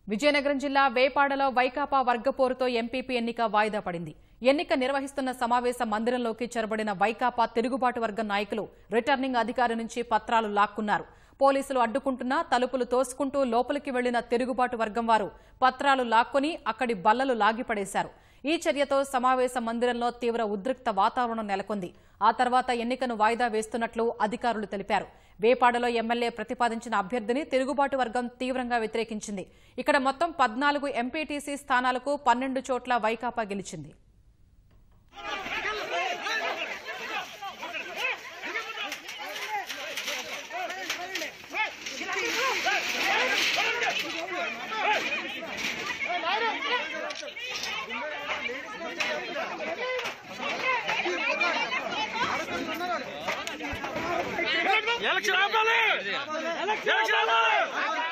విజయనగరం జిల్లా వేపాడలో వైకాపా వర్గపోరుతో ఎంపీపీ ఎన్నిక వాయిదా పడింది ఎన్నిక నిర్వహిస్తున్న సమావేశ మందిరంలోకి చొరబడిన వైకాపా తిరుగుబాటు వర్గం నాయకులు రిటర్నింగ్ అధికారి నుంచి పత్రాలు లాక్కున్నారు పోలీసులు అడ్డుకుంటున్నా తలుపులు తోసుకుంటూ లోపలికి వెళ్లిన తిరుగుబాటు వర్గం వారు పత్రాలు లాక్కొని అక్కడి బల్లలు లాగిపడేశారు ఈ చర్యతో సమావేశ మందిరంలో తీవ్ర ఉద్రిక్త వాతావరణం నెలకొంది ఆ తర్వాత ఎన్నికను వాయిదా వేస్తున్నట్లు అధికారులు తెలిపారు వేపాడలో ఎమ్మెల్యే ప్రతిపాదించిన అభ్యర్థిని తిరుగుబాటు వర్గం తీవ్రంగా వ్యతిరేకించింది ఇక్కడ మొత్తం పద్నాలుగు ఎంపీటీసీ స్థానాలకు పన్నెండు చోట్ల వైకాపా గెలిచింది ఎలక్షన్ ఆపాలి ఎలక్షన్ ఆపాలి